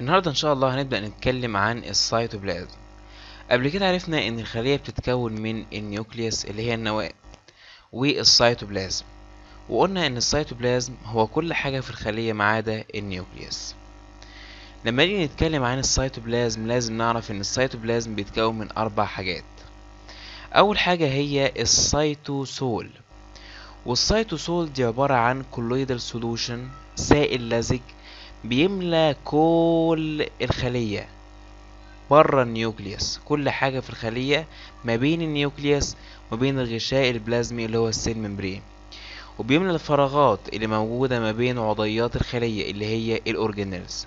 النهاردة إن شاء الله هنبدأ نتكلم عن السيتوبلازم قبل كده عرفنا إن الخلية بتتكون من النيوكليوس اللي هي النواة والسيتوبلازم وقلنا إن السيتوبلازم هو كل حاجة في الخلية ما عدا النيوكليوس لما نيجي نتكلم عن السيتوبلازم لازم نعرف إن السيتوبلازم بيتكون من أربع حاجات أول حاجة هي السيتوسول والسيتوسول دي عبارة عن كولويدال سولوشن سائل لزج بيملى كل الخلية بره النيوكليوس كل حاجة في الخلية ما بين النيوكليوس وبين الغشاء البلازمي اللي هو السيل ممبرين وبيملى الفراغات اللي موجودة ما بين عضيات الخلية اللي هي الأورجانيلز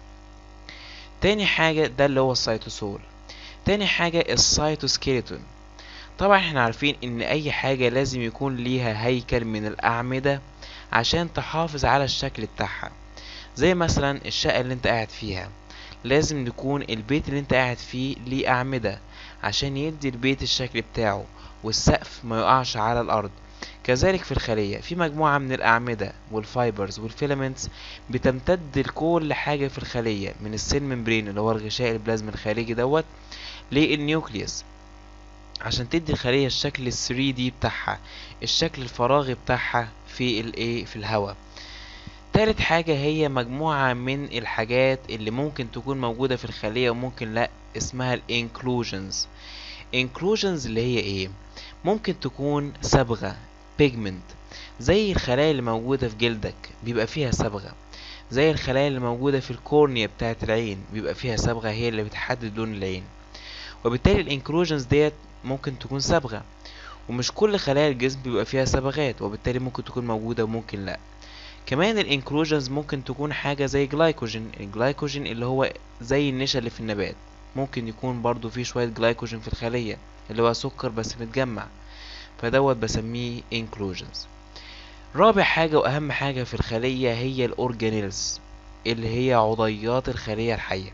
تاني حاجة ده اللي هو السيتوسول تاني حاجة السيتوسكيلتون طبعا احنا عارفين ان اي حاجة لازم يكون ليها هيكل من الاعمدة عشان تحافظ على الشكل بتاعها زي مثلا الشقة اللي انت قاعد فيها لازم يكون البيت اللي انت قاعد فيه ليه أعمدة عشان يدي البيت الشكل بتاعه والسقف ما يقعش على الأرض كذلك في الخلية في مجموعة من الأعمدة والفايبرز والفيلامنتس بتمتد لكل حاجة في الخلية من السيل ممبرين اللي هو الغشاء البلازمي الخارجي دوت للنيوكليوس عشان تدي الخلية الشكل ال 3 دي بتاعها الشكل الفراغي بتاعها في الايه في الهواء تالت حاجة هي مجموعة من الحاجات اللي ممكن تكون موجودة في الخلية وممكن لا اسمها الانكلوجنز inclusions اللي هي ايه ممكن تكون صبغة pigment زي الخلايا اللي موجودة في جلدك بيبقى فيها صبغة زي الخلايا اللي موجودة في الكورنيا بتاعة العين بيبقى فيها صبغة هي اللي بتحدد لون العين وبالتالي الانكلوجنز ديت ممكن تكون صبغة ومش كل خلايا الجسم بيبقى فيها صبغات وبالتالي ممكن تكون موجودة وممكن لأ كمان الانكلوجنز ممكن تكون حاجة زي جلايكوجين الجلايكوجين اللي هو زي النشا اللي في النبات ممكن يكون برضو فيه شوية جلايكوجين في الخلية اللي هو سكر بس متجمع فدوت بسميه انكلوجنز رابع حاجة وأهم حاجة في الخلية هي الأورجانيلز اللي هي عضيات الخلية الحية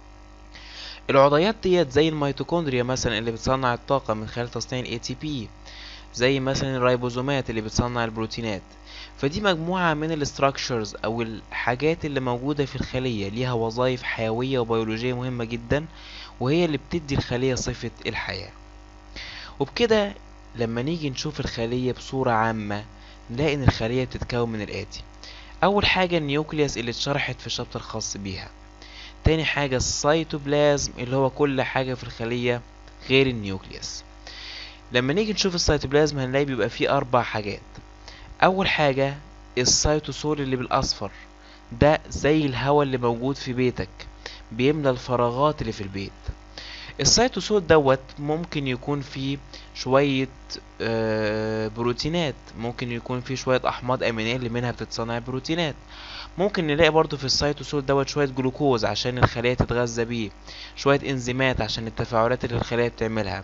العضيات ديت زي الميتوكوندريا مثلا اللي بتصنع الطاقة من خلال تصنيع ال ATP زي مثلا الريبوزومات اللي بتصنع البروتينات فدي مجموعة من الاستراكشرز أو الحاجات اللي موجودة في الخلية ليها وظائف حيوية وبيولوجية مهمة جدا وهي اللي بتدي الخلية صفة الحياة وبكده لما نيجي نشوف الخلية بصورة عامة نلاقي إن الخلية بتتكون من الآتي أول حاجة النيوكليوس اللي اتشرحت في شابتر خاص بيها تاني حاجة السيتوبلازم اللي هو كل حاجة في الخلية غير النيوكليوس لما نيجي نشوف السيتوبلازم هنلاقي بيبقى فيه أربع حاجات أول حاجة السيتوسول اللي بالأصفر ده زي الهواء اللي موجود في بيتك بيملى الفراغات اللي في البيت السيتوسول دوت ممكن يكون فيه شوية آه بروتينات ممكن يكون فيه شوية أحماض أمينية اللي منها بتتصنع بروتينات ممكن نلاقي برضو في السيتوسول دوت شوية جلوكوز عشان الخلية تتغذى بيه شوية انزيمات عشان التفاعلات اللي الخلية بتعملها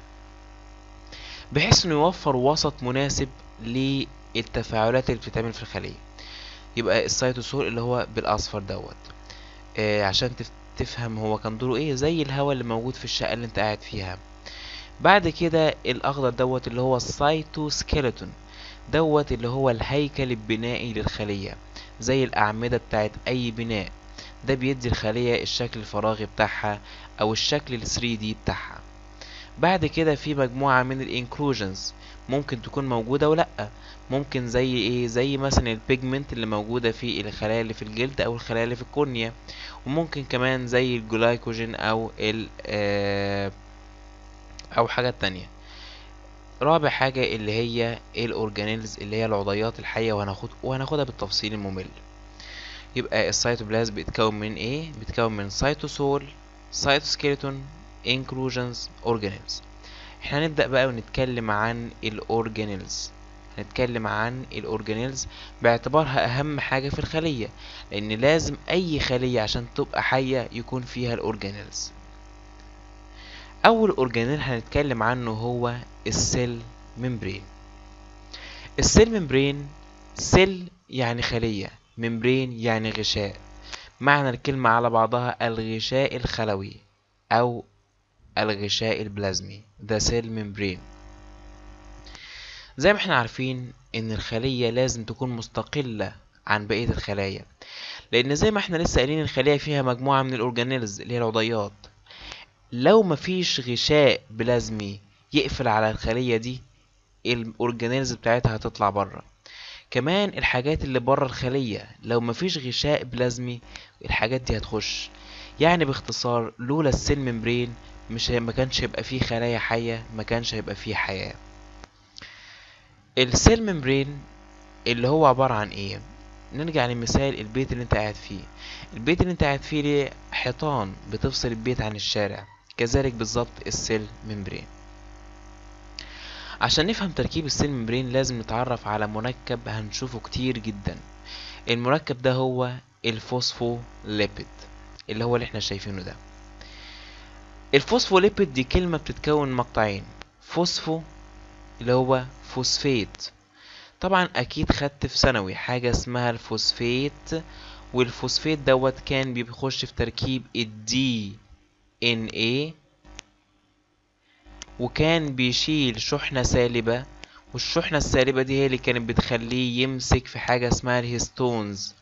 بحيث انه يوفر وسط مناسب للتفاعلات اللي بتتعمل في الخلية يبقى السيتوسول اللي هو بالاصفر دوت آه عشان تفهم هو كان دوره ايه زي الهواء اللي موجود في الشقة اللي انت قاعد فيها بعد كده الاخضر دوت اللي هو السيتوسكيلتون دوت اللي هو الهيكل البنائي للخلية زي الأعمدة بتاعت أي بناء ده بيدي الخلية الشكل الفراغي بتاعها أو الشكل ال 3D بتاعها بعد كده في مجموعة من الانكلوجنز ممكن تكون موجودة ولا ممكن زي ايه زي مثلا البيجمنت اللي موجودة في الخلايا اللي في الجلد او الخلايا اللي في الكورنيا وممكن كمان زي الجلايكوجين او ال او حاجات تانية رابع حاجة اللي هي الاورجانيلز اللي هي العضيات الحية وهناخد وهناخدها بالتفصيل الممل يبقى السيتوبلازم بيتكون من ايه بيتكون من سيتوسول سيتوسكيلتون انكلوجنز اورجانيلز احنا هنبدأ بقى ونتكلم عن الاورجانيلز هنتكلم عن الاورجانيلز باعتبارها اهم حاجة في الخلية لان لازم اي خلية عشان تبقى حية يكون فيها الاورجانيلز اول اورجانيل هنتكلم عنه هو السيل ممبرين السيل ممبرين سيل يعني خلية ممبرين يعني غشاء معنى الكلمة على بعضها الغشاء الخلوي أو الغشاء البلازمي ده سيل ممبرين زي ما احنا عارفين ان الخلية لازم تكون مستقلة عن بقية الخلايا لان زي ما احنا لسه قايلين الخلية فيها مجموعة من الاورجانيلز اللي هي العضيات لو مفيش غشاء بلازمي يقفل على الخلية دي الاورجانيلز بتاعتها هتطلع بره كمان الحاجات اللي بره الخلية لو مفيش غشاء بلازمي الحاجات دي هتخش يعني باختصار لولا السيل ممبرين مش ما كانش هيبقى فيه خلايا حية ما كانش هيبقى فيه حياة السيل ممبرين اللي هو عبارة عن ايه نرجع لمثال البيت اللي انت قاعد فيه البيت اللي انت قاعد فيه ليه حيطان بتفصل البيت عن الشارع كذلك بالظبط السيل ممبرين عشان نفهم تركيب السيل ممبرين لازم نتعرف على مركب هنشوفه كتير جدا المركب ده هو الفوسفوليبيد اللي هو اللي احنا شايفينه ده الفوسفوليبيد دي كلمة بتتكون من مقطعين فوسفو اللي هو فوسفيت طبعا اكيد خدت في ثانوي حاجة اسمها الفوسفيت والفوسفيت دوت كان بيخش في تركيب الدي ان ايه وكان بيشيل شحنة سالبة والشحنة السالبة دي هي اللي كانت بتخليه يمسك في حاجة اسمها الهيستونز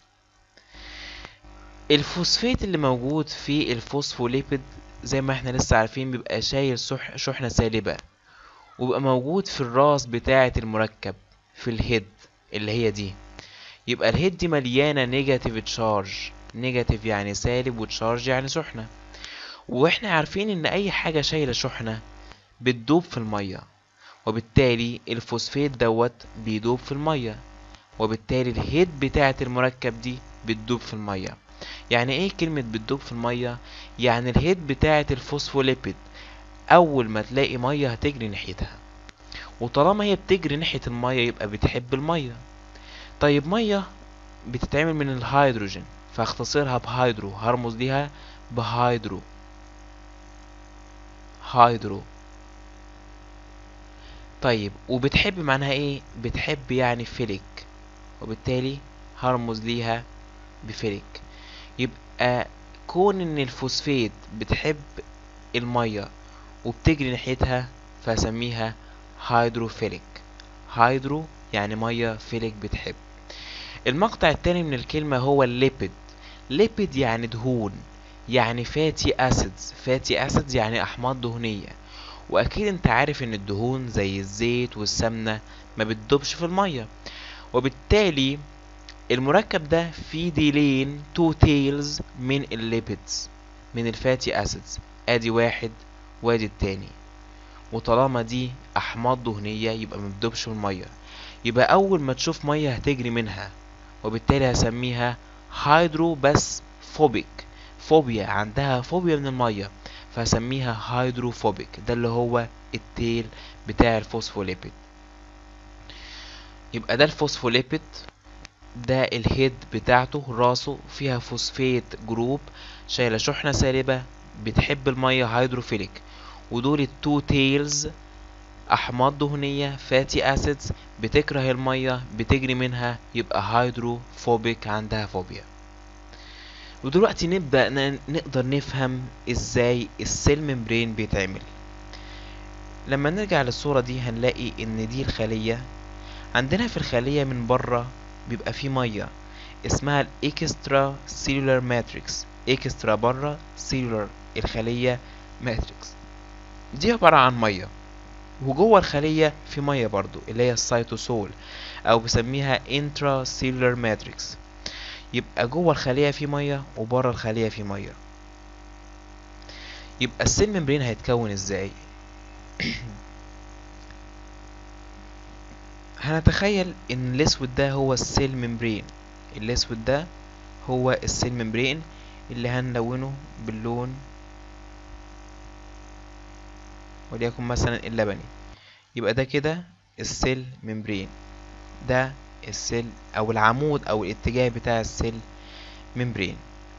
الفوسفيت اللي موجود في الفوسفوليبيد زي ما احنا لسه عارفين بيبقى شايل شحنة سالبة وبيبقى موجود في الراس بتاعة المركب في الهيد اللي هي دي يبقى الهيد دي مليانة نيجاتيف تشارج نيجاتيف يعني سالب وتشارج يعني شحنة واحنا عارفين ان اي حاجة شايلة شحنة بتدوب في المية وبالتالي الفوسفيت دوت بيدوب في المية وبالتالي الهيد بتاعة المركب دي بتدوب في المية يعني ايه كلمة بتدوب في المية يعني الهيد بتاعة الفوسفوليبيد اول ما تلاقي مية هتجري ناحيتها وطالما هي بتجري ناحية المية يبقى بتحب المية طيب مية بتتعمل من الهيدروجين فاختصرها بهيدرو هرمز ليها بهيدرو هيدرو طيب وبتحب معناها ايه بتحب يعني فيليك وبالتالي هرمز ليها بفيليك يبقى كون ان الفوسفيت بتحب المية وبتجري ناحيتها فاسميها هيدروفيليك هيدرو يعني مية فيليك بتحب المقطع التاني من الكلمة هو الليبيد ليبيد يعني دهون يعني فاتي اسيدز فاتي اسيدز يعني احماض دهنية واكيد انت عارف ان الدهون زي الزيت والسمنة ما بتدوبش في المية وبالتالي المركب ده فيه ديلين تو تيلز من الليبيدز من الفاتي اسيدز ادي واحد وادي التاني وطالما دي احماض دهنية يبقى ما بتدوبش في المية يبقى اول ما تشوف مية هتجري منها وبالتالي هسميها هيدرو بس فوبيك فوبيا عندها فوبيا من المية فهسميها هيدروفوبيك ده اللي هو التيل بتاع الفوسفوليبيد يبقى ده الفوسفوليبيد ده الهيد بتاعته راسه فيها فوسفيت جروب شايله شحنه سالبه بتحب الميه هيدروفيليك ودول التو تيلز احماض دهنيه فاتي اسيدز بتكره الميه بتجري منها يبقى هيدروفوبيك عندها فوبيا ودلوقتي نبدأ نقدر نفهم ازاي السيل ممبرين بيتعمل لما نرجع للصورة دي هنلاقي ان دي الخلية عندنا في الخلية من بره بيبقى فيه مية اسمها الاكسترا سيلولار ماتريكس اكسترا بره سيلولار الخلية ماتريكس دي عبارة عن مية وجوه الخلية في مية برضو اللي هي السيتوسول او بسميها انترا سيلولار ماتريكس يبقى جوه الخلية في مية وبره الخلية في مية يبقى السيل ممبرين هيتكون ازاي هنتخيل ان الاسود ده هو السيل ممبرين الاسود ده هو السيل ممبرين اللي هنلونه باللون وليكن مثلا اللبني يبقى ده كده السيل ممبرين ده السيل او العمود او الاتجاه بتاع السيل ممبرين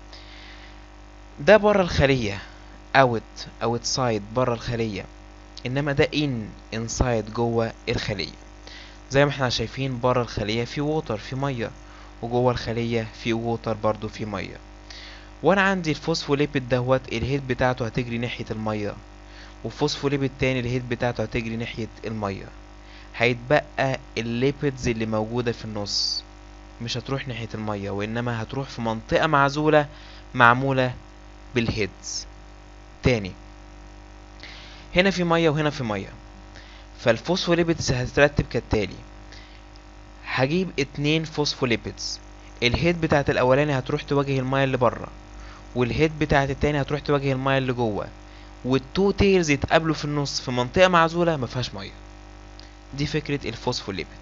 ده بره الخلية اوت اوت سايد بره الخلية انما ده ان انسايد جوه الخلية زي ما احنا شايفين بره الخلية في ووتر في مية وجوه الخلية في ووتر برضو في مية وانا عندي الفوسفوليبيد دوت الهيد بتاعته هتجري ناحية المية والفوسفوليبيد تاني الهيد بتاعته هتجري ناحية المية هيتبقى الليبيدز اللي موجودة في النص مش هتروح ناحية المية وإنما هتروح في منطقة معزولة معمولة بالهيدز تاني هنا في مية وهنا في مية فالفوسفوليبيدز هتترتب كالتالي هجيب اتنين فوسفوليبيدز الهيد بتاعت الاولاني هتروح تواجه المية اللي بره والهيد بتاعت التاني هتروح تواجه المية اللي جوه والتو تيلز يتقابلوا في النص في منطقة معزولة مفيهاش مية دي فكرة الفوسفوليبيد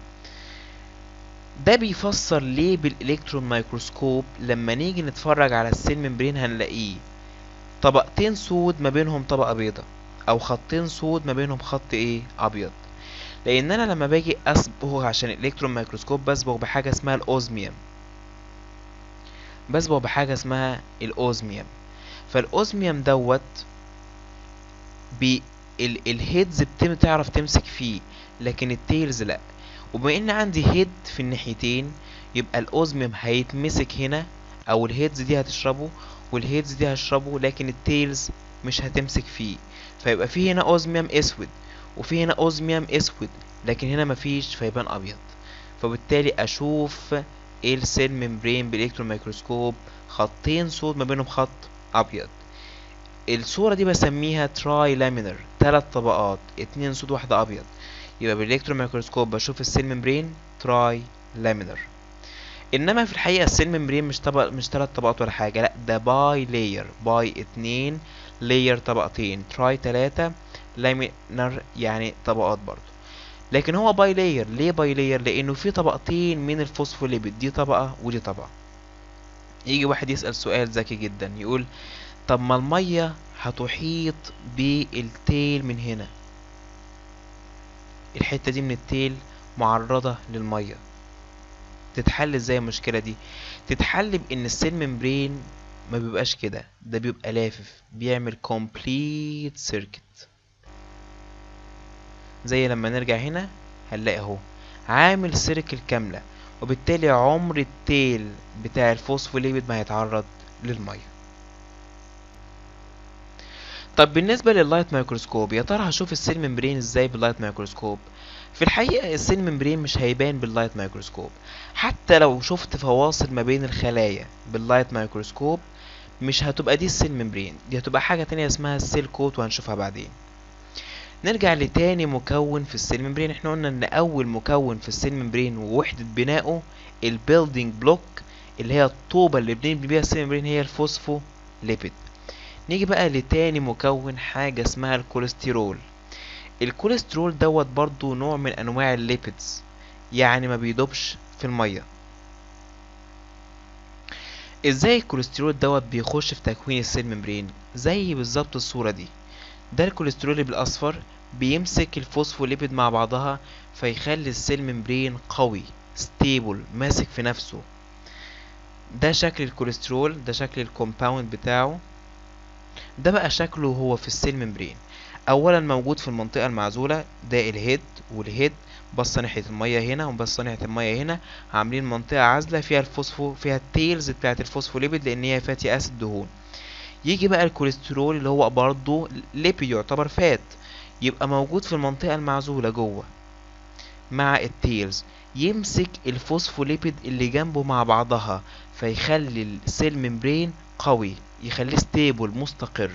ده بيفسر ليه بالالكترون مايكروسكوب لما نيجي نتفرج على السيل ممبرين هنلاقيه طبقتين سود ما بينهم طبقة بيضة او خطين سود ما بينهم خط ايه ابيض لان انا لما باجي اصبغ عشان الالكترون مايكروسكوب بصبغ بحاجه اسمها الاوزميوم بصبغ بحاجه اسمها الاوزميوم فالاوزميوم دوت بي ال الهيدز بتم تعرف تمسك فيه لكن التيلز لا وبما ان عندي هيد في الناحيتين يبقى الاوزميوم هيتمسك هنا او الهيدز دي هتشربه والهيدز دي هتشربه لكن التيلز مش هتمسك فيه فيبقى في هنا اوزميوم اسود وفي هنا اوزميوم اسود لكن هنا مفيش فيبان ابيض فبالتالي اشوف ايه السيل ممبرين بالالكترون ميكروسكوب خطين سود ما بينهم خط ابيض الصورة دي بسميها تراي لامينر تلات طبقات اتنين سود واحدة ابيض يبقى بالالكترون ميكروسكوب بشوف السيل ممبرين تراي لامينر انما في الحقيقة السيل ممبرين مش طبق مش تلات طبقات ولا حاجة لا ده باي لاير باي اتنين لاير طبقتين تراي تلاتة لامينر يعني طبقات برضو لكن هو باي لاير ليه باي لاير لانه في طبقتين من الفوسفوليبيد دي طبقة ودي طبقة يجي واحد يسأل سؤال ذكي جدا يقول طب ما المية هتحيط بالتيل من هنا الحتة دي من التيل معرضة للمية تتحل ازاي المشكلة دي تتحل بان السيل ممبرين ما بيبقاش كده ده بيبقى لافف بيعمل كومبليت سيركت زي لما نرجع هنا هنلاقي اهو عامل سيركل كاملة وبالتالي عمر التيل بتاع الفوسفوليبيد ما هيتعرض للمية طب بالنسبة لللايت مايكروسكوب يا ترى هشوف السيل ممبرين ازاي باللايت مايكروسكوب في الحقيقة السيل ممبرين مش هيبان باللايت مايكروسكوب حتى لو شفت فواصل ما بين الخلايا باللايت مايكروسكوب مش هتبقى دي السيل ممبرين دي هتبقى حاجة تانية اسمها السيل كوت وهنشوفها بعدين نرجع لتاني مكون في السيل ممبرين احنا قلنا ان اول مكون في السيل ممبرين ووحدة بنائه البيلدينج بلوك اللي هي الطوبة اللي بنبني بيها السيل ممبرين هي الفوسفو ليبيد نيجي بقى لتاني مكون حاجة اسمها الكوليسترول الكوليسترول دوت برضو نوع من انواع الليبيدز يعني ما بيدوبش في المية ازاي الكوليسترول دوت بيخش في تكوين السيل ممبرين زي بالظبط الصورة دي ده الكوليسترول اللي بالاصفر بيمسك الفوسفوليبيد مع بعضها فيخلي السيل ممبرين قوي ستيبل ماسك في نفسه ده شكل الكوليسترول ده شكل الكومباوند بتاعه ده بقى شكله هو في السيل ممبرين اولا موجود في المنطقه المعزوله ده الهيد والهيد بصه ناحيه الميه هنا وبصه ناحيه الميه هنا عاملين منطقه عازله فيها الفوسفو فيها التيلز بتاعه الفوسفوليبيد لان هي فاتي اسيد دهون يجي بقى الكوليسترول اللي هو برضه ليبيد يعتبر فات يبقى موجود في المنطقه المعزوله جوه مع التيلز يمسك الفوسفوليبيد اللي جنبه مع بعضها فيخلي السيل ممبرين قوي يخليه ستيبل مستقر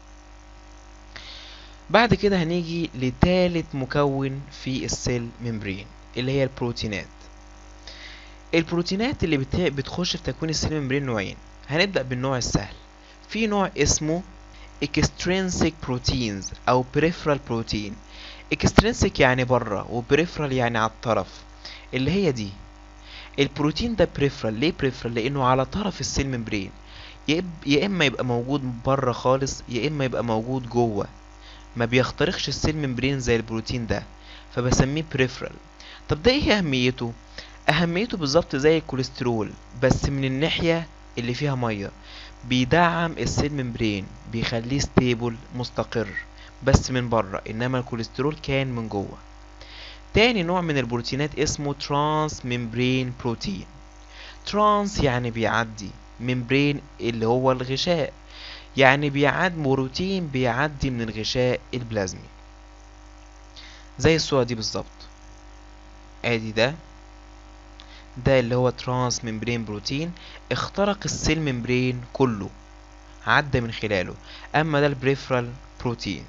بعد كده هنيجي لتالت مكون في السيل ممبرين اللي هي البروتينات البروتينات اللي بت... بتخش في تكوين السيل ممبرين نوعين هنبدأ بالنوع السهل في نوع اسمه extrinsic proteins او peripheral protein extrinsic يعني بره و peripheral يعني على الطرف اللي هي دي البروتين ده peripheral ليه peripheral لانه على طرف السيل ممبرين يا اما يبقى موجود بره خالص يا اما يبقى موجود جوه ما بيخترقش السيل ممبرين زي البروتين ده فبسميه بريفرال طب ده ايه اهميته اهميته بالظبط زي الكوليسترول بس من الناحيه اللي فيها ميه بيدعم السيل ممبرين بيخليه ستيبل مستقر بس من بره انما الكوليسترول كان من جوه تاني نوع من البروتينات اسمه ترانس ممبرين بروتين ترانس يعني بيعدي ممبرين اللي هو الغشاء يعني بيعد بروتين بيعدي من الغشاء البلازمي زي الصورة دي بالظبط ادي ده ده اللي هو ترانس ممبرين بروتين اخترق السيل ممبرين كله عدى من خلاله اما ده البريفرال بروتين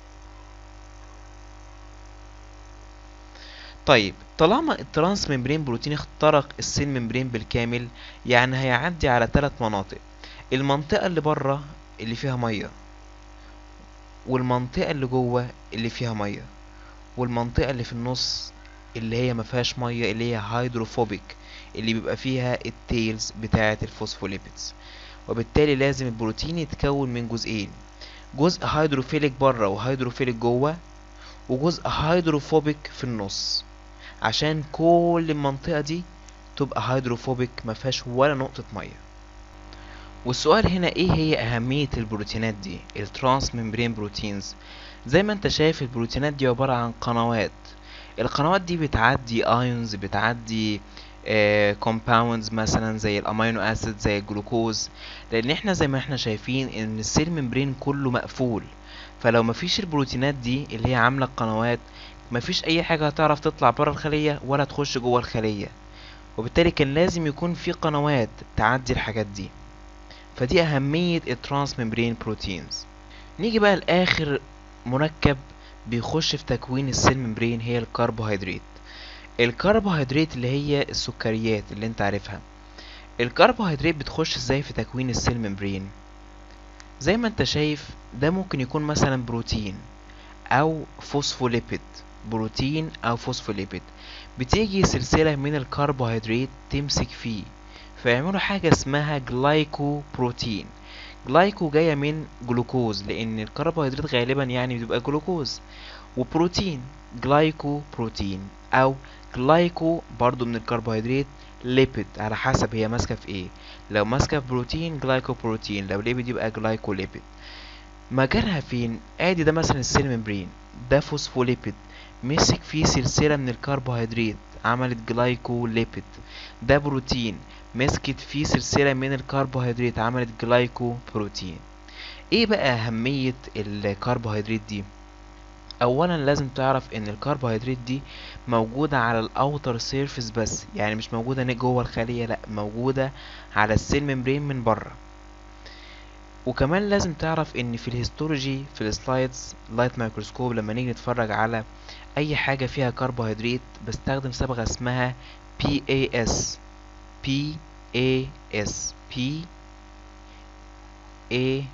طيب طالما الترانس ممبرين بروتين اخترق السيل ممبرين بالكامل يعني هيعدي على ثلاث مناطق المنطقة اللي بره اللي فيها مية والمنطقة اللي جوه اللي فيها مية والمنطقة اللي في النص اللي هي مفيهاش مية اللي هي هيدروفوبيك اللي بيبقى فيها التيلز بتاعة الفوسفوليبيدز وبالتالي لازم البروتين يتكون من جزئين جزء هيدروفيليك بره وهيدروفيليك جوه وجزء هيدروفوبيك في النص عشان كل المنطقة دي تبقى هيدروفوبيك مفيهاش ولا نقطة مية والسؤال هنا ايه هي اهمية البروتينات دي الترانس ممبرين بروتينز زي ما انت شايف البروتينات دي عبارة عن قنوات القنوات دي بتعدي ايونز بتعدي كومباوندز مثلا زي الامينو اسيد زي الجلوكوز لان احنا زي ما احنا شايفين ان السيل ممبرين كله مقفول فلو مفيش البروتينات دي اللي هي عامله القنوات مفيش اي حاجه هتعرف تطلع بره الخليه ولا تخش جوه الخليه وبالتالي كان لازم يكون في قنوات تعدي الحاجات دي فدي اهميه الترانس ممبرين بروتينز نيجي بقى لاخر مركب بيخش في تكوين السيل ممبرين هي الكربوهيدرات الكربوهيدرات اللي هي السكريات اللي انت عارفها الكربوهيدرات بتخش ازاي في تكوين السيل ممبرين زي ما انت شايف ده ممكن يكون مثلا بروتين او فوسفوليبيد بروتين او فوسفوليبيد بتيجي سلسلة من الكربوهيدرات تمسك فيه فيعملوا حاجة اسمها جلايكو بروتين جلايكو جاية من جلوكوز لأن الكربوهيدرات غالبا يعني بتبقى جلوكوز وبروتين جلايكو بروتين أو جلايكو برضو من الكربوهيدرات ليبيد على حسب هي ماسكة في ايه لو ماسكة في بروتين جلايكو بروتين لو ليبيد يبقى جلايكو ليبيد مكانها فين ادي ده مثلا السيل ممبرين ده فوسفوليبيد مسك فيه سلسلة من الكربوهيدرات عملت جلايكو ليبيد ده بروتين مسكت فيه سلسلة من الكربوهيدرات عملت جلايكو بروتين ايه بقى اهمية الكربوهيدرات دي اولا لازم تعرف ان الكربوهيدرات دي موجودة على الاوتر سيرفيس بس يعني مش موجودة جوه الخلية لا موجودة على السيل ممبرين من بره وكمان لازم تعرف ان في الهيستولوجي في السلايدز لايت مايكروسكوب لما نيجي نتفرج على اي حاجة فيها كربوهيدرات بستخدم صبغة اسمها PAS PAS P A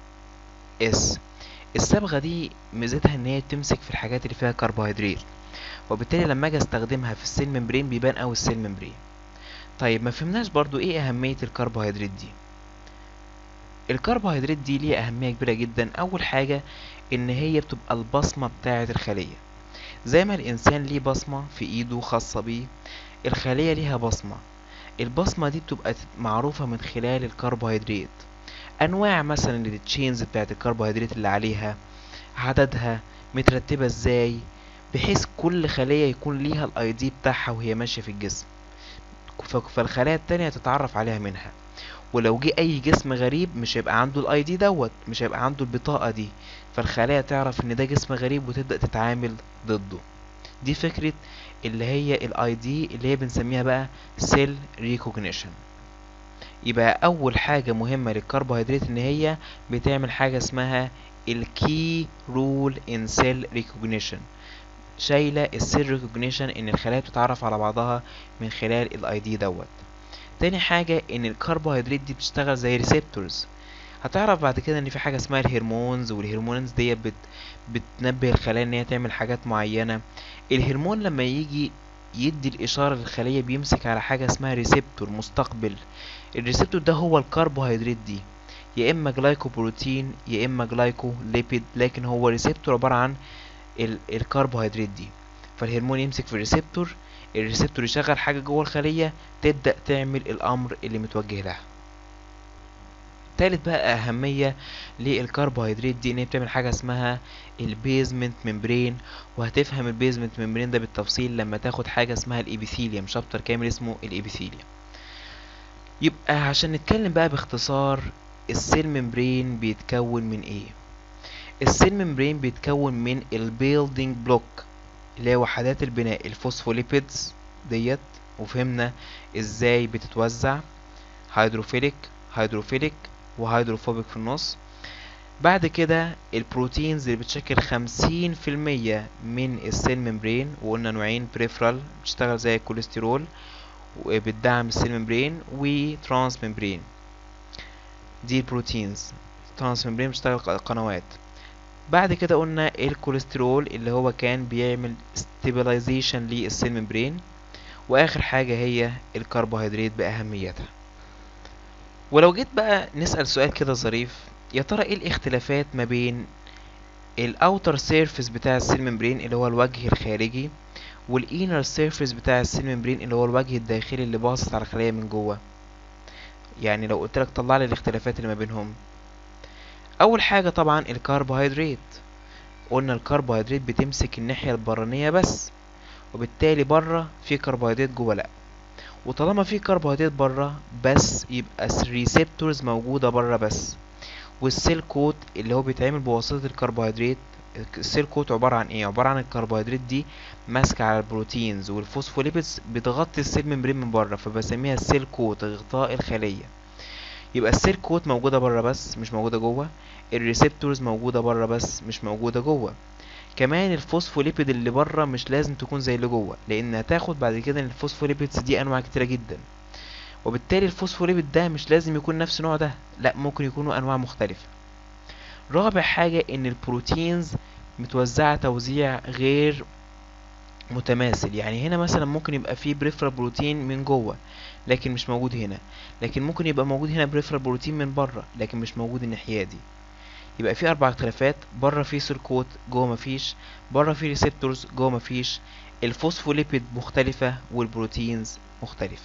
S الصبغة دي ميزتها ان هي تمسك في الحاجات اللي فيها كربوهيدرات وبالتالي لما اجي استخدمها في السيل ممبرين بيبان اوي السيل ممبرين طيب ما فهمناش برضو ايه اهمية الكربوهيدرات دي الكربوهيدرات دي ليها اهمية كبيرة جدا اول حاجة ان هي بتبقى البصمة بتاعة الخلية زي ما الانسان ليه بصمة في ايده خاصة بيه الخلية ليها بصمة البصمة دي بتبقى معروفة من خلال الكربوهيدرات انواع مثلا التشينز بتاعت الكربوهيدرات اللي عليها عددها مترتبة ازاي بحيث كل خلية يكون ليها الاي دي بتاعها وهي ماشية في الجسم فالخلايا التانية تتعرف عليها منها ولو جه اي جسم غريب مش هيبقى عنده الاي دي دوت مش هيبقى عنده البطاقة دي فالخلايا تعرف ان ده جسم غريب وتبدأ تتعامل ضده دي فكرة اللي هي الاي دي اللي هي بنسميها بقى سيل ريكوجنيشن يبقى اول حاجة مهمة للكربوهيدرات ان هي بتعمل حاجة اسمها الكي رول ان سيل ريكوجنيشن شايلة السيل ريكوجنيشن ان الخلايا بتتعرف على بعضها من خلال الاي دي دوت تاني حاجة ان الكربوهيدرات دي بتشتغل زي ريسبتورز هتعرف بعد كده ان في حاجة اسمها الهرمونز والهرمونز دي بت بتنبه الخلايا ان هي تعمل حاجات معينة الهرمون لما يجي يدي الاشارة للخلية بيمسك على حاجة اسمها ريسبتور مستقبل الريسبتور ده هو الكربوهيدرات دي يا اما جلايكوبروتين يا اما جلايكو ليبيد لكن هو ريسبتور عبارة عن الكربوهيدرات دي فالهرمون يمسك في الريسبتور الريسبتور يشغل حاجة جوه الخلية تبدأ تعمل الأمر اللي متوجه لها تالت بقى أهمية للكربوهيدرات دي إن هي بتعمل حاجة اسمها البيزمنت ممبرين وهتفهم البيزمنت ممبرين ده بالتفصيل لما تاخد حاجة اسمها الإبيثيليوم شابتر كامل اسمه الإبيثيليوم يبقى عشان نتكلم بقى باختصار السيل ممبرين بيتكون من ايه السيل ممبرين بيتكون من البيلدينج بلوك اللي هي وحدات البناء الفوسفوليبيدز ديت وفهمنا ازاي بتتوزع هيدروفيليك هيدروفيليك وهيدروفوبيك في النص بعد كده البروتينز اللي بتشكل خمسين في المية من السيل ممبرين وقلنا نوعين بريفرال بتشتغل زي الكوليسترول وبتدعم السيل ممبرين وترانس ممبرين دي البروتينز ترانس ممبرين بتشتغل قنوات بعد كده قلنا الكوليسترول اللي هو كان بيعمل stabilization للسيل ممبرين واخر حاجة هي الكربوهيدرات باهميتها ولو جيت بقى نسأل سؤال كده ظريف يا ترى ايه الاختلافات ما بين الاوتر سيرفيس بتاع السيل ممبرين اللي هو الوجه الخارجي والانر سيرفيس بتاع السيل ممبرين اللي هو الوجه الداخلي اللي باصص على الخلية من جوه يعني لو قلت لك طلع لي الاختلافات اللي ما بينهم اول حاجة طبعا الكربوهيدرات قلنا الكربوهيدرات بتمسك الناحية البرانية بس وبالتالي بره في كربوهيدرات جوه لا وطالما في كربوهيدرات بره بس يبقى الريسبتورز موجودة بره بس والسيل كوت اللي هو بيتعمل بواسطة الكربوهيدرات السيل كوت عبارة عن ايه عبارة عن الكربوهيدرات دي ماسكة على البروتينز والفوسفوليبيدز بتغطي السيل ممبرين من بره فبسميها السيل كوت غطاء الخلية يبقى السيل كوت موجودة بره بس مش موجودة جوه الريسبتورز موجودة بره بس مش موجودة جوه كمان الفوسفوليبيد اللي بره مش لازم تكون زي اللي جوه لان هتاخد بعد كده ان الفوسفوليبيدز دي انواع كتيره جدا وبالتالي الفوسفوليبيد ده مش لازم يكون نفس النوع ده لا ممكن يكونوا انواع مختلفه رابع حاجه ان البروتينز متوزعه توزيع غير متماثل يعني هنا مثلا ممكن يبقى فيه بريفرال بروتين من جوه لكن مش موجود هنا لكن ممكن يبقى موجود هنا بريفرال بروتين من بره لكن مش موجود الناحيه دي يبقى في اربع اختلافات بره في سيركوت جوه مفيش بره في ريسبتورز جوه مفيش الفوسفوليبيد مختلفة والبروتينز مختلفة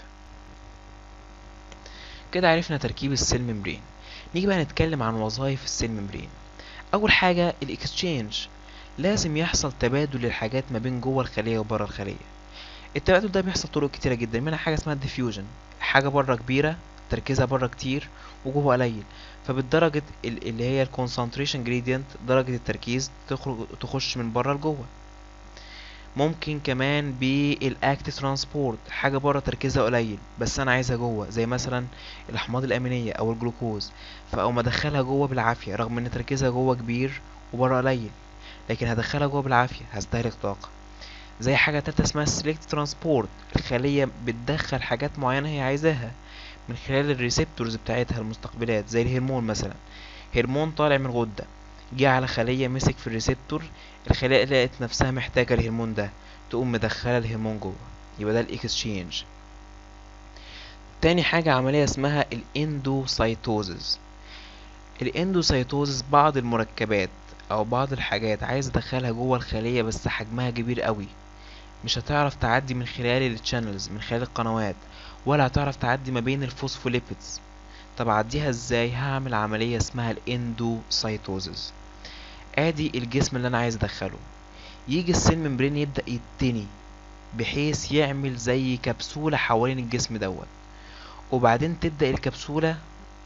كده عرفنا تركيب السيل ممبرين نيجي بقى نتكلم عن وظائف السيل ممبرين اول حاجة الاكسشينج لازم يحصل تبادل للحاجات ما بين جوه الخلية وبره الخلية التبادل ده بيحصل طرق كتيرة جدا منها حاجة اسمها الديفيوجن حاجة بره كبيرة تركيزها بره كتير وجوه قليل فبالدرجة اللي هي الكونسنتريشن جريدينت درجة التركيز تخرج تخش من بره لجوه ممكن كمان بالاكت ترانسبورت حاجة بره تركيزها قليل بس انا عايزها جوه زي مثلا الاحماض الامينية او الجلوكوز فاقوم ادخلها جوه بالعافية رغم ان تركيزها جوه كبير وبره قليل لكن هدخلها جوه بالعافية هستهلك طاقة زي حاجة تالتة اسمها سيلكت ترانسبورت الخلية بتدخل حاجات معينة هي عايزاها من خلال الريسبتورز بتاعتها المستقبلات زي الهرمون مثلا هرمون طالع من غدة جه على خلية مسك في الريسبتور الخلية لقت نفسها محتاجة الهرمون ده تقوم مدخلة الهرمون جوه يبقى ده الاكسشينج تاني حاجة عملية اسمها الاندوسايتوزز الاندوسايتوزز بعض المركبات او بعض الحاجات عايز ادخلها جوه الخلية بس حجمها كبير قوي مش هتعرف تعدي من خلال التشانلز من خلال القنوات ولا هتعرف تعدي ما بين الفوسفوليبيدز طب اعديها ازاي هعمل عملية اسمها الاندوسايتوزز ادي الجسم اللي انا عايز ادخله يجي السيل ممبرين يبدأ يتني بحيث يعمل زي كبسولة حوالين الجسم دوت وبعدين تبدأ الكبسولة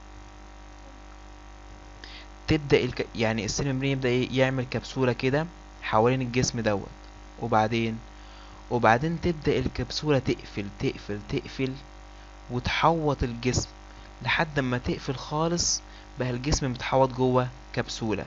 تبدأ الك... يعني السيل ممبرين يبدأ يعمل كبسولة كده حوالين الجسم دوت وبعدين وبعدين تبدأ الكبسولة تقفل تقفل تقفل وتحوط الجسم لحد ما تقفل خالص بقى الجسم متحوط جوه كبسولة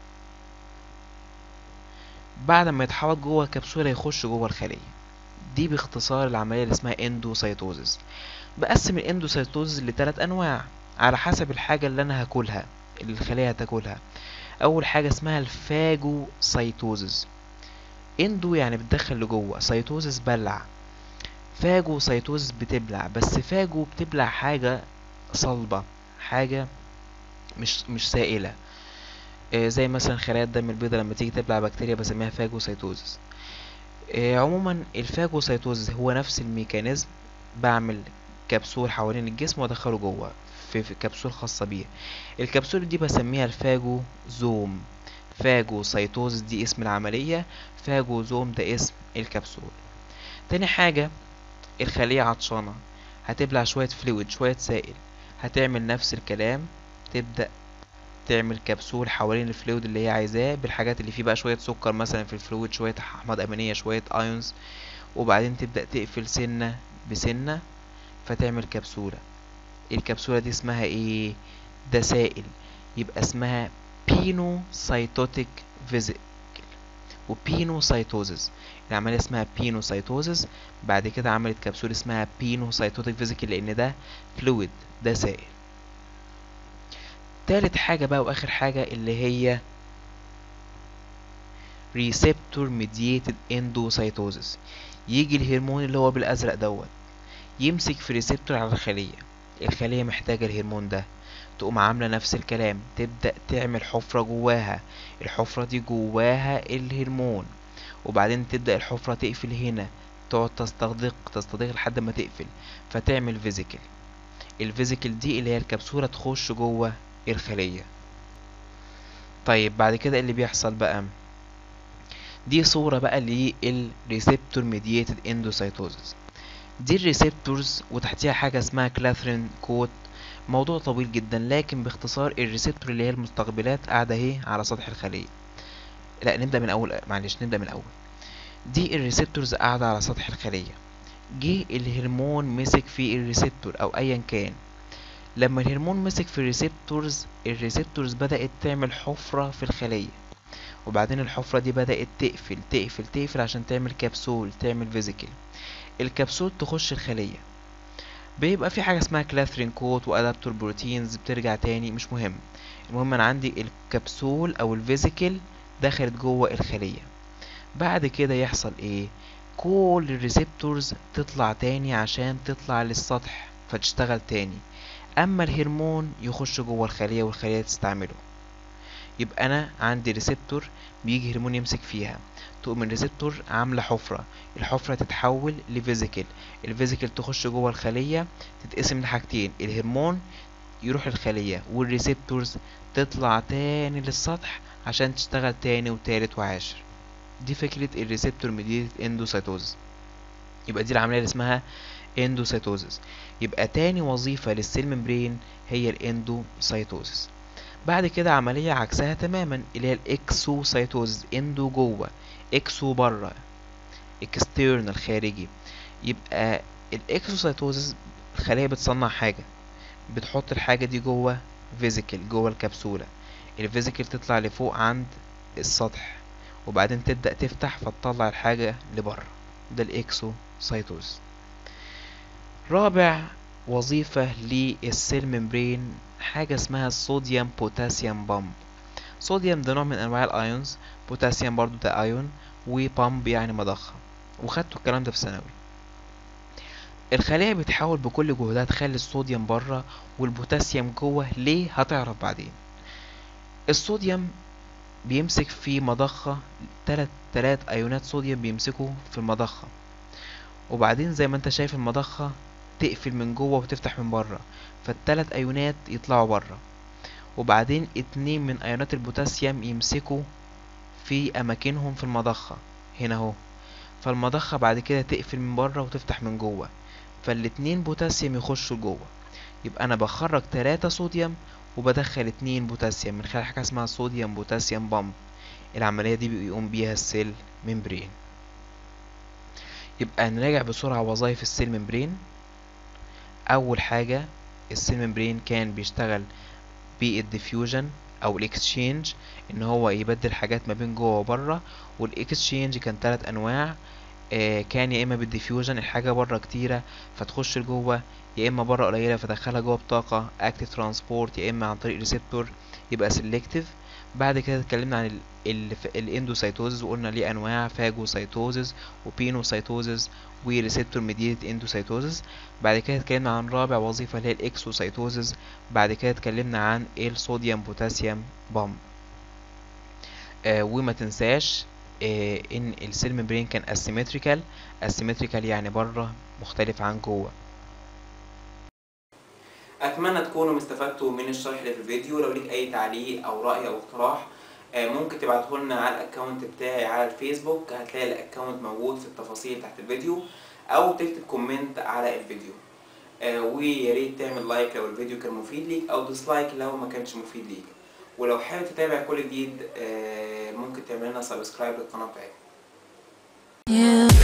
بعد ما يتحوط جوه كبسولة يخش جوه الخلية دي باختصار العملية اللي اسمها اندوسايتوزس بقسم الاندوسايتوزس لثلاث انواع على حسب الحاجة اللي انا هاكلها اللي الخلية هتاكلها اول حاجة اسمها الفاجوسايتوزس اندو يعني بتدخل لجوه سيتوزس بلع فاجو سيتوزس بتبلع بس فاجو بتبلع حاجة صلبة حاجة مش مش سائلة آه زي مثلا خلايا الدم البيضاء لما تيجي تبلع بكتيريا بسميها فاجوسيتوزس آه عموما الفاجوسيتوزس هو نفس الميكانيزم بعمل كبسول حوالين الجسم وادخله جوه في, في كبسول خاصة بيه الكبسول دي بسميها الفاجوزوم فاجوسيتوزس دي اسم العملية فاجوزوم ده اسم الكبسول تاني حاجة الخلية عطشانة هتبلع شوية فلويد شوية سائل هتعمل نفس الكلام تبدأ تعمل كبسول حوالين الفلويد اللي هي عايزاه بالحاجات اللي فيه بقى شوية سكر مثلا في الفلويد شوية أحماض أمينية شوية ايونز وبعدين تبدأ تقفل سنة بسنة فتعمل كبسولة الكبسولة دي اسمها ايه ده سائل يبقى اسمها بينوسايتوتيك فيزيكل وبينوسايتوزيس العملية اسمها بينوسايتوزيس بعد كده عملت كبسولة اسمها بينوسايتوتيك فيزيكل لأن ده فلويد ده سائل تالت حاجة بقى وآخر حاجة اللي هي receptor mediated endocytosis يجي الهرمون اللي هو بالأزرق دوت يمسك في ريسبتور على الخلية الخلية محتاجة الهرمون ده تقوم عاملة نفس الكلام تبدأ تعمل حفرة جواها الحفرة دي جواها الهرمون وبعدين تبدأ الحفرة تقفل هنا تقعد تستضيق تستضيق لحد ما تقفل فتعمل فيزيكل الفيزيكل دي اللي هي الكبسولة تخش جوه الخلية طيب بعد كده اللي بيحصل بقى دي صورة بقى للريسبتور ميدياتد اندوسايتوزس دي الريسبتورز وتحتيها حاجة اسمها كلاثرين كوت موضوع طويل جدا لكن باختصار الريسبتور اللي هي المستقبلات قاعدة اهي على سطح الخلية لا نبدأ من أول معلش نبدأ من الأول دي الريسبتورز قاعدة على سطح الخلية جه الهرمون مسك في الريسبتور أو أيا كان لما الهرمون مسك في الريسبتورز الريسبتورز بدأت تعمل حفرة في الخلية وبعدين الحفرة دي بدأت تقفل تقفل تقفل عشان تعمل كبسول تعمل فيزيكل الكبسول تخش الخلية بيبقى في حاجة اسمها كلاثرين كوت وادابتور بروتينز بترجع تاني مش مهم المهم انا عندي الكبسول او الفيزيكل دخلت جوه الخلية بعد كده يحصل ايه كل الريسبتورز تطلع تاني عشان تطلع للسطح فتشتغل تاني اما الهرمون يخش جوه الخلية والخلية تستعمله يبقى انا عندي ريسبتور بيجي هرمون يمسك فيها تقوم الريسبتور عامله حفره الحفره تتحول لفيزيكل الفيزيكل تخش جوه الخليه تتقسم لحاجتين الهرمون يروح الخليه والريسبتورز تطلع تاني للسطح عشان تشتغل تاني وتالت وعاشر دي فكره الريسبتور ميديتد اندوسايتوزس يبقى دي العمليه اللي اسمها اندوسايتوزس يبقى تاني وظيفه للسيل ممبرين هي الاندوسايتوزس بعد كده عملية عكسها تماما اللي هي الاكسوسايتوزس اندو جوه اكسو بره اكسترنال خارجي يبقى الاكسوسايتوزس الخلية بتصنع حاجة بتحط الحاجة دي جوه فيزيكل جوه الكبسولة الفيزيكل تطلع لفوق عند السطح وبعدين تبدأ تفتح فتطلع الحاجة لبره ده الاكسوسايتوزس رابع وظيفة للسيل ممبرين حاجة اسمها الصوديوم بوتاسيوم بامب صوديوم ده نوع من انواع الايونز بوتاسيوم برضو ده ايون وبامب يعني مضخة وخدتوا الكلام ده في ثانوي الخلية بتحاول بكل جهدها تخلي الصوديوم بره والبوتاسيوم جوه ليه هتعرف بعدين الصوديوم بيمسك في مضخة تلات تلات ايونات صوديوم بيمسكوا في المضخة وبعدين زي ما انت شايف المضخة تقفل من جوه وتفتح من بره فالتلات ايونات يطلعوا بره وبعدين اتنين من ايونات البوتاسيوم يمسكوا في اماكنهم في المضخة هنا اهو فالمضخة بعد كده تقفل من بره وتفتح من جوه فالاتنين بوتاسيوم يخشوا جوه يبقى انا بخرج تلاتة صوديوم وبدخل اتنين بوتاسيوم من خلال حاجة اسمها صوديوم بوتاسيوم بامب العملية دي بيقوم بيها السيل ممبرين يبقى نراجع بسرعة وظائف السيل ممبرين اول حاجة السيل ممبرين كان بيشتغل بالديفيوجن او الاكسشينج ان هو يبدل حاجات ما بين جوه وبره والاكسشينج كان ثلاث انواع آه كان يا اما بالديفيوجن الحاجه بره كتيره فتخش لجوه يا اما بره قليله فدخلها جوه بطاقه اكتيف ترانسبورت يا اما عن طريق ريسبتور يبقى سيلكتيف بعد كده اتكلمنا عن الاندوسايتوزز وقلنا ليه انواع فاجوسايتوزز وبينوسايتوزز وريسبتور ميديتد اندوسايتوزز بعد كده اتكلمنا عن رابع وظيفه اللي هي الاكسوسايتوزز بعد كده اتكلمنا عن الصوديوم بوتاسيوم بامب آه وما تنساش آه ان السيل ممبرين كان اسيمتريكال اسيمتريكال يعني بره مختلف عن جوه اتمنى تكونوا استفدتوا من الشرح اللي في الفيديو لو ليك اي تعليق او راي او اقتراح ممكن تبعته لنا على الاكونت بتاعي على الفيسبوك هتلاقي الاكونت موجود في التفاصيل تحت الفيديو او تكتب كومنت على الفيديو ويا ريت تعمل لايك لو الفيديو كان مفيد ليك او ديسلايك لو ما كانش مفيد ليك ولو حابب تتابع كل جديد ممكن تعمل لنا سبسكرايب للقناه بتاعتنا Yeah.